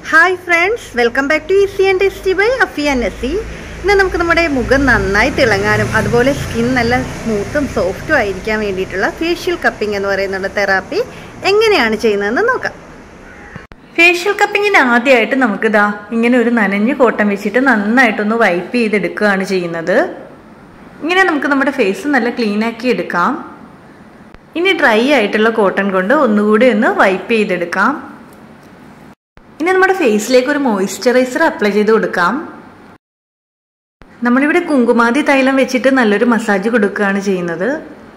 hi friends welcome back to easy and tasty by Afiya Nasi ഇന്ന് നമുക്ക് നമ്മുടെ മുഖം നന്നായി തിളങ്ങാനും അതുപോലെ സ്കിൻ നല്ല സ്മൂത്തും സോഫ്റ്റും ആയിരിക്കാൻ വേണ്ടിയിട്ടുള്ള ഫേഷ്യൽ കപ്പിംഗ് എന്ന് പറയുന്നുള്ള തെറാപ്പി എങ്ങനെയാണ് ചെയ്യുന്നതെന്ന് നോക്കാം ഫേഷ്യൽ കപ്പിങ്ങിന് ആദ്യമായിട്ട് നമുക്ക് ഇതാ ഇങ്ങനെ ഒരു നനഞ്ഞ കോട്ടൺ വെച്ചിട്ട് നന്നായിട്ടൊന്ന് വൈപ്പ് ചെയ്തെടുക്കുകയാണ് ചെയ്യുന്നത് ഇങ്ങനെ നമുക്ക് നമ്മുടെ ഫേസ് നല്ല ക്ലീൻ ആക്കി എടുക്കാം ഇനി ഡ്രൈ ആയിട്ടുള്ള കോട്ടൺ കൊണ്ട് ഒന്നുകൂടി ഒന്ന് വൈപ്പ് ചെയ്തെടുക്കാം ഇനി നമ്മുടെ ഫേസിലേക്ക് ഒരു മോയ്സ്ചറൈസർ അപ്ലൈ ചെയ്ത് കൊടുക്കാം നമ്മളിവിടെ കുങ്കുമാതി തൈലം വെച്ചിട്ട് നല്ലൊരു മസാജ് കൊടുക്കുകയാണ് ചെയ്യുന്നത്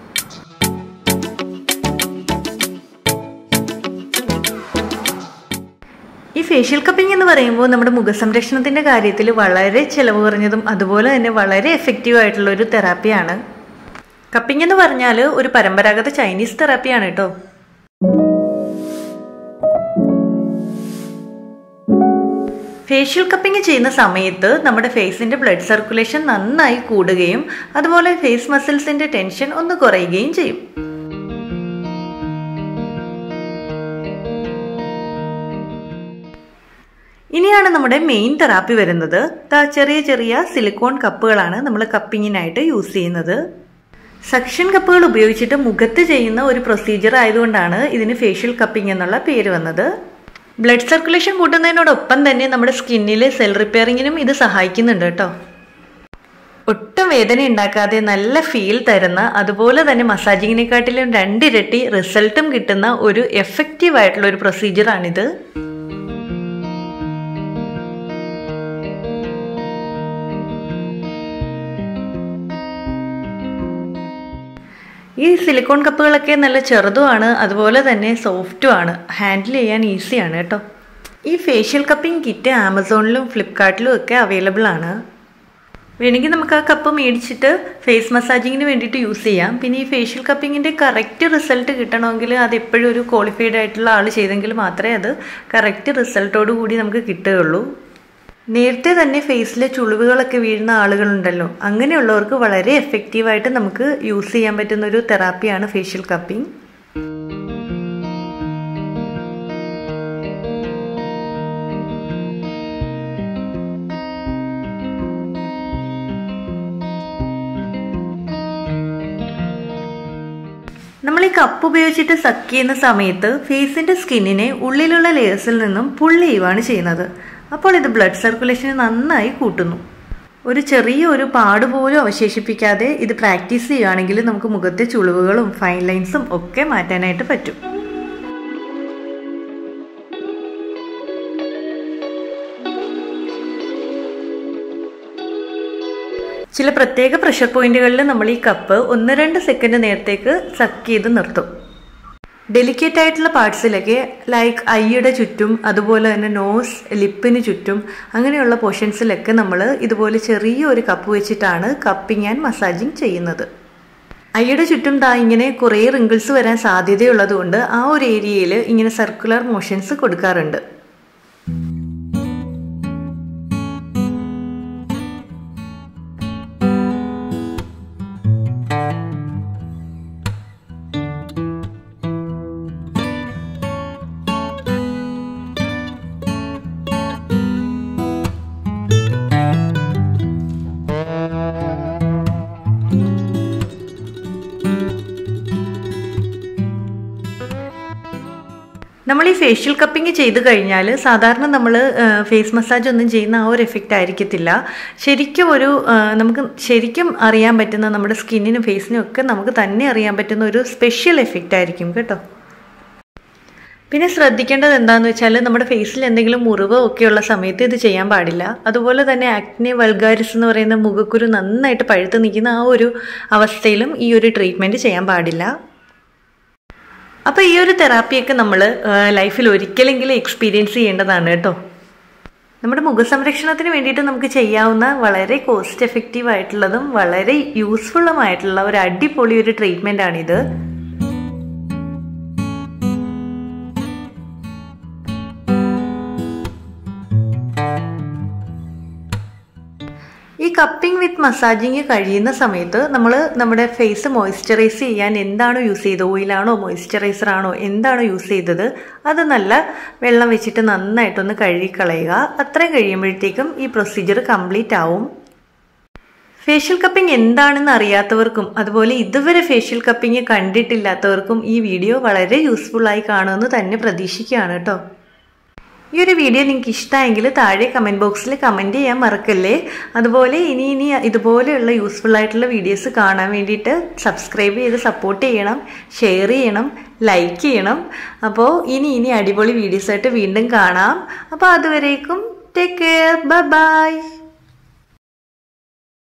ഈ ഫേഷ്യൽ കപ്പിംഗ് എന്ന് പറയുമ്പോൾ നമ്മുടെ മുഖസംരക്ഷണത്തിൻ്റെ കാര്യത്തിൽ വളരെ ചിലവ് കുറഞ്ഞതും അതുപോലെ തന്നെ വളരെ എഫക്റ്റീവ് ആയിട്ടുള്ള ഒരു തെറാപ്പിയാണ് കപ്പിംഗ് എന്ന് പറഞ്ഞാൽ ഒരു പരമ്പരാഗത ചൈനീസ് തെറാപ്പിയാണ് കേട്ടോ ഫേഷ്യൽ കപ്പിംഗ് ചെയ്യുന്ന സമയത്ത് നമ്മുടെ ഫേസിൻ്റെ ബ്ലഡ് സർക്കുലേഷൻ നന്നായി കൂടുകയും അതുപോലെ ഫേസ് മസിൽസിൻ്റെ ടെൻഷൻ ഒന്ന് കുറയുകയും ചെയ്യും ഇനിയാണ് നമ്മുടെ മെയിൻ തെറാപ്പി വരുന്നത് ചെറിയ ചെറിയ സിലിക്കോൺ കപ്പുകളാണ് നമ്മൾ കപ്പിങ്ങിനായിട്ട് യൂസ് ചെയ്യുന്നത് സക്ഷൻ കപ്പുകൾ ഉപയോഗിച്ചിട്ട് മുഖത്ത് ചെയ്യുന്ന ഒരു പ്രൊസീജിയർ ആയതുകൊണ്ടാണ് ഇതിന് ഫേഷ്യൽ കപ്പിംഗ് എന്നുള്ള പേര് വന്നത് ബ്ലഡ് സർക്കുലേഷൻ കൂട്ടുന്നതിനോടൊപ്പം തന്നെ നമ്മുടെ സ്കിന്നിലെ സെൽ റിപ്പയറിങ്ങിനും ഇത് സഹായിക്കുന്നുണ്ട് കേട്ടോ ഒട്ടും വേദന ഉണ്ടാക്കാതെ നല്ല ഫീൽ തരുന്ന അതുപോലെ തന്നെ മസാജിങ്ങിനെക്കാട്ടിലും രണ്ടിരട്ടി റിസൾട്ടും കിട്ടുന്ന ഒരു എഫക്റ്റീവ് ആയിട്ടുള്ള ഒരു പ്രൊസീജിയറാണിത് ഈ സിലിക്കോൺ കപ്പുകളൊക്കെ നല്ല ചെറുതുമാണ് അതുപോലെ തന്നെ സോഫ്റ്റുമാണ് ഹാൻഡിൽ ചെയ്യാൻ ഈസിയാണ് കേട്ടോ ഈ ഫേഷ്യൽ കപ്പിംഗ് കിറ്റ് ആമസോണിലും ഫ്ലിപ്കാർട്ടിലും ഒക്കെ അവൈലബിൾ ആണ് വേണമെങ്കിൽ നമുക്ക് ആ കപ്പ് മേടിച്ചിട്ട് ഫേസ് മസാജിങ്ങിന് വേണ്ടിയിട്ട് യൂസ് ചെയ്യാം പിന്നെ ഈ ഫേഷ്യൽ കപ്പിങ്ങിൻ്റെ കറക്റ്റ് റിസൾട്ട് കിട്ടണമെങ്കിൽ അത് എപ്പോഴും ഒരു ക്വാളിഫൈഡ് ആയിട്ടുള്ള ആൾ ചെയ്തെങ്കിൽ മാത്രമേ അത് കറക്റ്റ് റിസൾട്ടോടു കൂടി നമുക്ക് കിട്ടുകയുള്ളൂ നേരത്തെ തന്നെ ഫേസിലെ ചുളിവുകളൊക്കെ വീഴുന്ന ആളുകളുണ്ടല്ലോ അങ്ങനെയുള്ളവർക്ക് വളരെ എഫക്റ്റീവായിട്ട് നമുക്ക് യൂസ് ചെയ്യാൻ പറ്റുന്ന ഒരു തെറാപ്പിയാണ് ഫേഷ്യൽ കപ്പിംഗ് നമ്മൾ ഈ കപ്പ് ഉപയോഗിച്ചിട്ട് സക്ക് ചെയ്യുന്ന സമയത്ത് ഫേസിന്റെ സ്കിന്നിനെ ഉള്ളിലുള്ള ലെയേഴ്സിൽ നിന്നും പുള്ളി ചെയ്യുവാണ് ചെയ്യുന്നത് അപ്പോൾ ഇത് ബ്ലഡ് സർക്കുലേഷനെ നന്നായി കൂട്ടുന്നു ഒരു ചെറിയ ഒരു പാട് പോലും അവശേഷിപ്പിക്കാതെ ഇത് പ്രാക്ടീസ് ചെയ്യുകയാണെങ്കിൽ നമുക്ക് മുഖത്തെ ചുളിവുകളും ഫൈൻ ലൈൻസും ഒക്കെ മാറ്റാനായിട്ട് പറ്റും ചില പ്രത്യേക പ്രഷർ പോയിന്റുകളിൽ നമ്മൾ ഈ കപ്പ് ഒന്ന് രണ്ട് സെക്കൻഡ് നേരത്തേക്ക് സക്ക് ചെയ്ത് നിർത്തും ഡെലിക്കേറ്റ് ആയിട്ടുള്ള പാർട്സിലൊക്കെ ലൈക്ക് ഐയുടെ ചുറ്റും അതുപോലെ തന്നെ നോസ് ലിപ്പിന് ചുറ്റും അങ്ങനെയുള്ള പോർഷൻസിലൊക്കെ നമ്മൾ ഇതുപോലെ ചെറിയൊരു കപ്പ് വെച്ചിട്ടാണ് കപ്പിംഗ് ആൻഡ് മസാജിങ് ചെയ്യുന്നത് ഐയുടെ ചുറ്റും ദാ ഇങ്ങനെ കുറേ റിങ്കിൾസ് വരാൻ സാധ്യതയുള്ളതുകൊണ്ട് ആ ഒരു ഏരിയയിൽ ഇങ്ങനെ സർക്കുലർ മോഷൻസ് കൊടുക്കാറുണ്ട് നമ്മൾ ഈ ഫേഷ്യൽ കപ്പിംഗ് ചെയ്ത് കഴിഞ്ഞാൽ സാധാരണ നമ്മൾ ഫേസ് മസാജ് ഒന്നും ചെയ്യുന്ന ആ ഒരു എഫക്റ്റ് ആയിരിക്കത്തില്ല ശരിക്കും ഒരു നമുക്ക് ശരിക്കും അറിയാൻ പറ്റുന്ന നമ്മുടെ സ്കിന്നിനും ഫേസിനും ഒക്കെ നമുക്ക് തന്നെ അറിയാൻ പറ്റുന്ന ഒരു സ്പെഷ്യൽ എഫക്റ്റ് ആയിരിക്കും കേട്ടോ പിന്നെ ശ്രദ്ധിക്കേണ്ടത് എന്താണെന്ന് വെച്ചാൽ നമ്മുടെ ഫേസിൽ എന്തെങ്കിലും മുറിവ് ഒക്കെയുള്ള സമയത്ത് ഇത് ചെയ്യാൻ പാടില്ല അതുപോലെ തന്നെ ആക്നെ വൾഗാരിസ് എന്ന് പറയുന്ന മുഖക്കുരു നന്നായിട്ട് പഴുത്ത് നിൽക്കുന്ന ആ ഒരു അവസ്ഥയിലും ഈ ഒരു ട്രീറ്റ്മെൻറ്റ് ചെയ്യാൻ പാടില്ല അപ്പോൾ ഈ ഒരു തെറാപ്പിയൊക്കെ നമ്മൾ ലൈഫിൽ ഒരിക്കലെങ്കിലും എക്സ്പീരിയൻസ് ചെയ്യേണ്ടതാണ് കേട്ടോ നമ്മുടെ മുഖസംരക്ഷണത്തിന് വേണ്ടിയിട്ട് നമുക്ക് ചെയ്യാവുന്ന വളരെ കോസ്റ്റ് എഫക്റ്റീവ് ആയിട്ടുള്ളതും വളരെ യൂസ്ഫുള്ളുമായിട്ടുള്ള ഒരു അടിപൊളി ഒരു ട്രീറ്റ്മെൻ്റ് ആണിത് ഈ കപ്പിംഗ് വിത്ത് മസാജിങ് കഴിയുന്ന സമയത്ത് നമ്മൾ നമ്മുടെ ഫേസ് മോയ്സ്ചറൈസ് ചെയ്യാൻ എന്താണോ യൂസ് ചെയ്തത് ഓയിലാണോ മോയ്സ്ചറൈസർ ആണോ എന്താണോ യൂസ് ചെയ്തത് അത് നല്ല വെള്ളം വെച്ചിട്ട് നന്നായിട്ടൊന്ന് കഴുകിക്കളയുക അത്രയും കഴിയുമ്പോഴത്തേക്കും ഈ പ്രൊസീജിയർ കംപ്ലീറ്റ് ആവും ഫേഷ്യൽ കപ്പിംഗ് എന്താണെന്ന് അറിയാത്തവർക്കും അതുപോലെ ഇതുവരെ ഫേഷ്യൽ കപ്പിംഗ് കണ്ടിട്ടില്ലാത്തവർക്കും ഈ വീഡിയോ വളരെ യൂസ്ഫുള്ളായി കാണുമെന്ന് തന്നെ പ്രതീക്ഷിക്കുകയാണ് കേട്ടോ ഈ ഒരു വീഡിയോ നിങ്ങൾക്ക് ഇഷ്ടമായെങ്കിൽ താഴെ കമൻറ്റ് ബോക്സിൽ കമൻറ്റ് ചെയ്യാൻ മറക്കല്ലേ അതുപോലെ ഇനി ഇനി ഇതുപോലെയുള്ള യൂസ്ഫുൾ ആയിട്ടുള്ള വീഡിയോസ് കാണാൻ വേണ്ടിയിട്ട് സബ്സ്ക്രൈബ് ചെയ്ത് സപ്പോർട്ട് ചെയ്യണം ഷെയർ ചെയ്യണം ലൈക്ക് ചെയ്യണം അപ്പോൾ ഇനി ഇനി അടിപൊളി വീഡിയോസായിട്ട് വീണ്ടും കാണാം അപ്പോൾ അതുവരേക്കും ടേക്ക് കെയർ ബൈ ബൈ